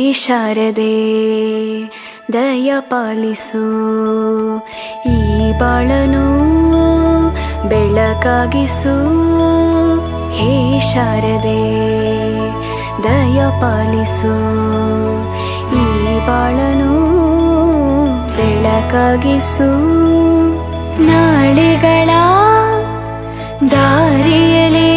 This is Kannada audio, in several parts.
ಶಾರದೆ ದಯ ಪಾಲಿಸು ಈ ಬಾಳನು ಬೆಳಕಾಗಿಸು ಹೇ ಶಾರದೆ ದಯ ಪಾಲಿಸು ಈ ಬಾಳನು ಬೆಳಕಾಗಿಸು ನಾಳೆಗಳ ದಾರಿಯಲೇ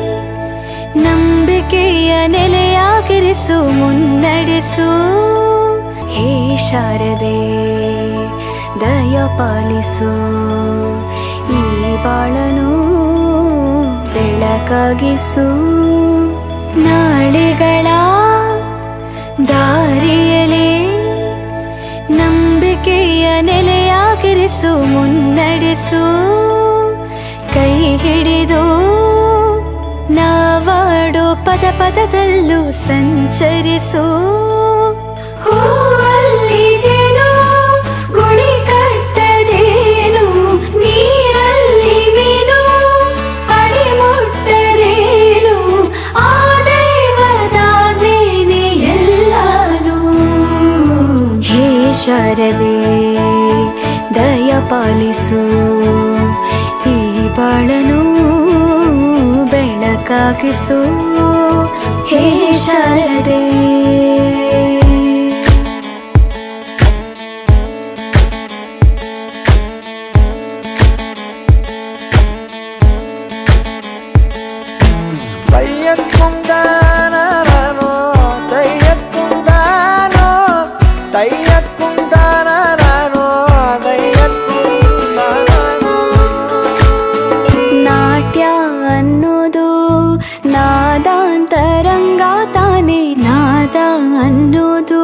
ನಂಬಿಕೆಯ ನೆಲೆಯಾಗಿರಿಸು ಮುನ್ನಡೆಸು ಹೇ ಶಾರದೆ ದಯ ಪಾಲಿಸು ಈ ಬಾಳನು ಬೆಳಕಾಗಿಸು ನಾಳೆಗಳ ದಾರಿಯಲೇ ನಂಬಿಕೆಯ ನೆಲೆಯಾಗಿರಿಸು ಮುನ್ನಡೆಸು ಕೈ ಹಿಡಿದು ನಾವಾಡೋ ಪದ ಪದದಲ್ಲೂ ಸಂಚರಿಸು ಹೂವಲ್ಲಿ ಜೇನು ಗುಳಿ ಕಟ್ಟದೇನು ನೀರಲ್ಲಿ ಮೀನು ಅಡಿ ಮುಟ್ಟರೇನು ಆ ದೈವದಾಜ್ಞೆನೇ ಎಲ್ಲಾನು ಹೇ ಶಾರದೆ ದಯ ಪಾಲಿಸು ಈ ಬಾಳನು ಬೆಳಕಾಗಿಸು ಹೇ ಶಾರದೆ തയ്യക്കുണ്ടാനോ തയ്യക്കുണ്ടാനോ തയ്യക്കുണ്ടാനോ തയ്യക്കുണ്ടാനോ ನಾಟ್ಯ ಅನ್ನೋದು ನಾದಾಂತರಂಗ ತಾನೇ ನಾದ ಅನ್ನೋದು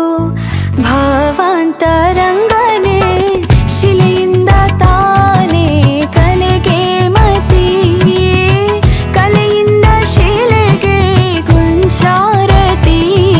ಭಾವಾಂತರಂಗನೇ ಶಿಲೆಯಿಂದ ತಾನೇ ಕಲೆಗೆ ಮತಿ ಕಲೆಯಿಂದ ಶಿಲೆಗೆ ಗುಂಚಾರತಿ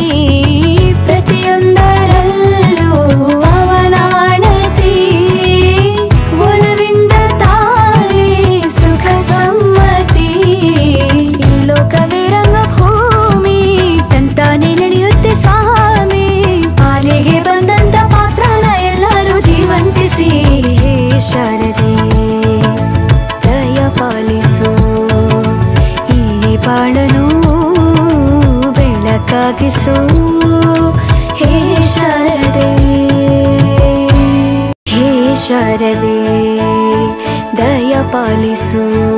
ಪ್ರತಿಯೊಂದರಲ್ಲೂ ಅವನಾಣತಿ ಒಲವಿಂದ ತಾನೇ ಸುಖ ಸಮ್ಮತಿ ಈ ಲೋಕವೇ ರಂಗ ಭೂಮಿ ತಂತಾನೆ ನಡೆಯುತ್ತೆ ಸ್ವಾಮಿ ಪಾಲಿಗೆ ಬಂದಂತ ಪಾತ್ರನ ಎಲ್ಲರೂ ಜೀವಂತಿಸಿ ಹೇ ಶಾರದೆ ದಯ ಪಾಲಿಸು ಈ ಬಾಳನು ಬೆಳಕಾಗಿಸು ಹೇ ಶಾರದೆ ಹೇ ಶಾರದೆ ದಯ ಪಾಲಿಸು